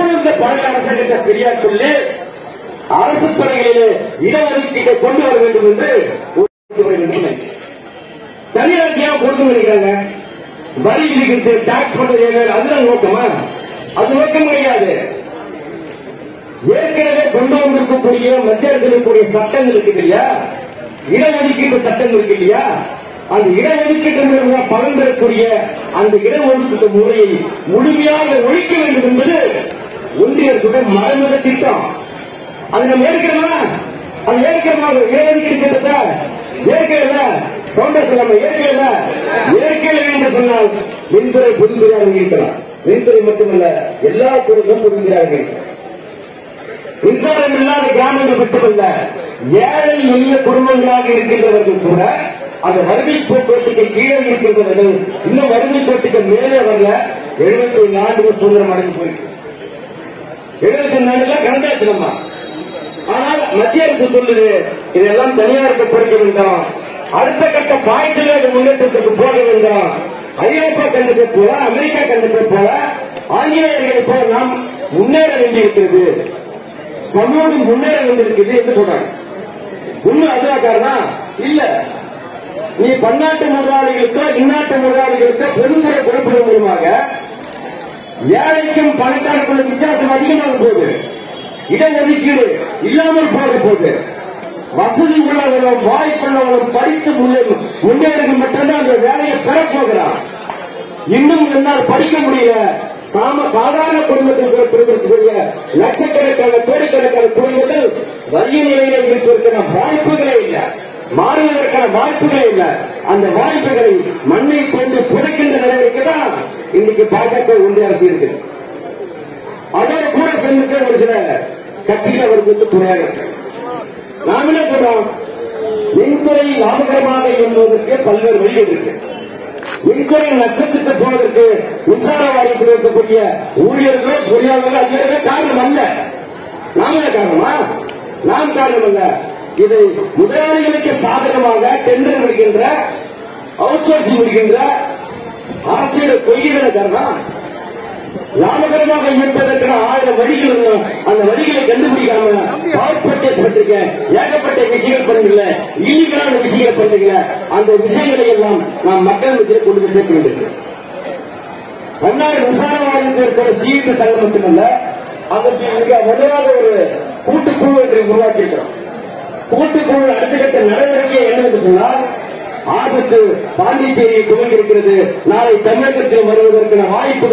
இப்பொழுது பழைய அரசாங்கத்தை பெரியார் சொல்லி அரசு துறைகளிலே இடஒதுக்கீட்டை கொண்டு வர வேண்டும் என்று கொண்டு வர வேண்டும் என்று. தனியார் ஏன் கொண்டு வருகிறாங்க வரி விதிக்கிறது டாக்ஸ் பண்றது ஏன் அதுதான் நோக்கமா அது நோக்கம் கிடையாது ஏற்கனவே கொண்டு வந்திருக்கக்கூடிய மத்திய அரசு இருக்கக்கூடிய சட்டங்கள் இருக்கு இல்லையா இடஒதுக்கீட்டு சட்டங்கள் இருக்கு இல்லையா அந்த இடஒதுக்கீட்டு மூலமாக பலன் பெறக்கூடிய அந்த இடஒதுக்கீட்டு முறையை முழுமையாக ஒழிக்க வேண்டும் என்பது ஒன்றிய அரசுடைய மறைமுக திட்டம் அது நம்ம ஏற்கிறோமா அது ஏற்கிறோமா இடஒதுக்கீடு திட்டத்தை ஏற்கல சவுண்டா சொல்லாம ஏற்கல ஏற்கல என்று சொன்னால் மின்துறை பொதுத்துறையாக இருக்கலாம் மின்துறை மட்டுமல்ல எல்லா துறைகளும் பொதுத்துறையாக இருக்கிறார் மின்சாரம் இல்லாத கிராமங்கள் மட்டுமல்ல ஏழை எளிய குடும்பங்களாக இருக்கின்றவர்கள் கூட அந்த வறுமை கோட்டுக்கு கீழே இருக்கின்றவர்கள் இன்னும் வறுமை கோட்டுக்கு மேலே வரல எழுபத்தி ஐந்து ஆண்டுகள் சுதந்திரம் அடைந்து போயிருக்கு எழுபத்தி ஐந்து ஆண்டுல கணக்காச்சு நம்ம ஆனால் மத்திய அரசு சொல்லுது இதெல்லாம் தனியாருக்கு கொடுக்க வேண்டாம் அடுத்த கட்ட பாய்ச்சலாக முன்னேற்றத்துக்கு போக வேண்டாம் ஐரோப்பா கண்டத்தை போல அமெரிக்கா கண்டத்தை போல ஆங்கிலேயர்களை போல நாம் முன்னேற வேண்டியிருக்கிறது சமூகம் முன்னேற வேண்டியிருக்குது என்று சொல்றாங்க உண்மை அதுதான் காரணம் இல்ல நீ பன்னாட்டு முதலாளிகளுக்கோ இந்நாட்டு முதலாளிகளுக்கோ பொதுத்துறை கொடுப்பதன் மூலமாக ஏழைக்கும் பணக்காரர்களுக்கும் வித்தியாசம் அதிகமாக போகுது இடஒதுக்கீடு இல்லாமல் போக போகுது வசதி உள்ளவர்களும் வாய்ப்புள்ளவர்களும் படித்து முன்னே முன்னேறது மட்டும்தான் அந்த வேலையை பெறப் போகிறான் இன்னும் என்னால் படிக்க முடியல சாம சாதாரண குடும்பத்தில் பிறந்திருக்கக்கூடிய லட்சக்கணக்கான கோடிக்கணக்கான குடும்பங்கள் வறிய நிலையில இருப்பதற்கான வாய்ப்புகளே இல்ல மாறுவதற்கான வாய்ப்புகளே இல்ல அந்த வாய்ப்புகளை மண்ணை கொண்டு புதைக்கின்ற நிலைமைக்கு தான் இன்னைக்கு பாஜக ஒன்றிய அரசு இருக்குது அதோட கூட சேர்ந்துட்டு ஒரு சில கட்சிகள் அவருக்கு வந்து துணையாக இருக்காங்க நாம் என்ன சொல்றோம் மின்துறை லாபகரமாக என்பதற்கு பல்வேறு வழிகள் இருக்கு மின்துறை நஷ்டத்துக்கு போவதற்கு மின்சார வாரியத்தில் இருக்கக்கூடிய ஊழியர்களோ பொறியாளர்களோ அதிகாரிகளோ காரணம் அல்ல நாம என்ன காரணமா நாம் காரணம் அல்ல இதை முதலாளிகளுக்கு சாதகமாக டெண்டர் முடிக்கின்ற அவுட் சோர்சிங் முடிக்கின்ற அரசியல கொள்கைகளை காரணம் லாபகரமாக இயற்பதற்கான ஆயிரம் வழிகள் இருக்கும் அந்த வழிகளை கண்டுபிடிக்காம பவர் பர்ச்சேஸ் பண்றீங்க ஏகப்பட்ட விஷயங்கள் பண்ணுங்கல்ல இல்லீகலான விஷயங்கள் பண்றீங்க அந்த விஷயங்களை எல்லாம் நாம் மக்கள் மத்தியில் கொண்டு போய் சேர்க்க வேண்டியிருக்கு பன்னாறு விசாரணை வாரியத்தில் இருக்கிற சீட்டு சங்கம் மட்டுமல்ல அதற்கு மிக வலுவாக ஒரு கூட்டுக்குழு என்று உருவாக்கி இருக்கிறோம் கூட்டுக்குழு அடுத்த கட்ட நடவடிக்கை என்ன என்று சொன்னால் ஆபத்து பாண்டிச்சேரியை துவங்கி இருக்கிறது நாளை தமிழகத்தில் வருவதற்கான வாய்ப்புகள்